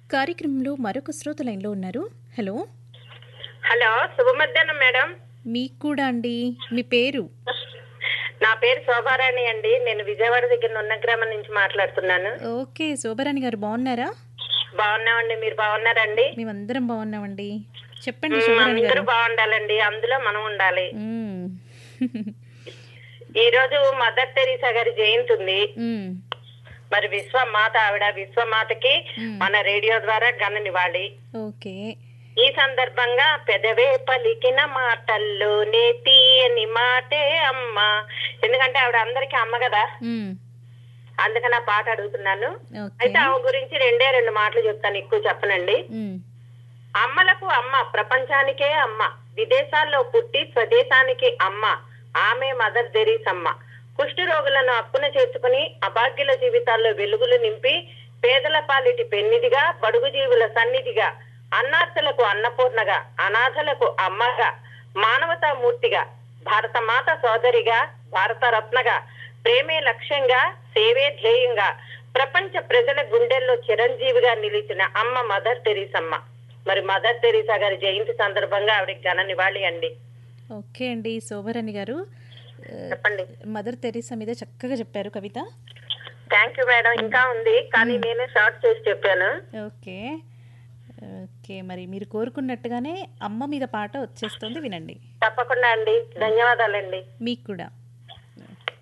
కార్యక్రమంలో మరొక శ్రోత లైన్లో ఉన్నారు హలో హలో శుభ మధ్యాహ్నం మేడం మీకు కూడా అండి మీ పేరు నా పేరు శోభారాణి అండి నేను విజయవాడ దగ్గర ఉన్న గ్రామం నుంచి మాట్లాడుతున్నాను ఓకే శోభరాణి గారు బాగున్నారా బాగున్నామండి మీరు బాగున్నారండి మేమందరం బాగున్నామండి చెప్పండి మ్మ్, శోభరాణి అందరూ గారు బాగుండాలండి అందులో మనం ఉండాలి మ్మ్. ఈ రోజు మదర్ తెరీసా గారి జయంతి ఉంది మ్మ్. మరి విశ్వమాత ఆవిడ విశ్వమాతకి మ్మ్. మన రేడియో ద్వారా ఘన నివాళి ఓకే ఈ సందర్భంగా పెదవే పలికిన మాటల్లోనే తీయని మాటే అమ్మ ఎందుకంటే ఆవిడ అందరికి అమ్మ కదా మ్మ్. అందుకని ఆ పాట అడుగుతున్నాను ఓకే అయితే ఆమె గురించి రెండే రెండు మాటలు చెప్తాను ఎక్కువ చెప్పనండి మ్మ్. అమ్మలకు అమ్మ ప్రపంచానికే అమ్మ విదేశాల్లో పుట్టి స్వదేశానికి అమ్మ ఆమె మదర్ దెరీస్ అమ్మ కుష్టి రోగులను అక్కున చేర్చుకుని అభాగ్యుల జీవితాల్లో వెలుగులు నింపి పేదల పాలిటి పెన్నిదిగా బడుగు జీవుల సన్నిధిగా అన్నార్థులకు అన్నపూర్ణగా అనాథలకు అమ్మగా మానవతా మూర్తిగా భారత మాత సోదరిగా భారత రత్నగా ప్రేమే లక్ష్యంగా సేవే ధ్యేయంగా ప్రపంచ ప్రజల గుండెల్లో చిరంజీవిగా నిలిచిన అమ్మ మదర్ తెరీసమ్మ మరి మదర్ తెరీసా గారి జయంతి సందర్భంగా ఆవిడకి ఘన నివాళి అండి ఓకే అండి శోభరాణి గారు ఆ, చెప్పండి మదర్ తెరీసా మీద చక్కగా చెప్పారు కవిత థ్యాంక్ యూ మేడం ఇంకా ఉంది కానీ నేనే షార్ట్ చేసి చెప్పాను ఓకే ఓకే మరి మీరు కోరుకున్నట్టుగానే అమ్మ మీద పాట వచ్చేస్తుంది వినండి తప్పకుండా అండి ధన్యవాదాలండి మీకు కూడా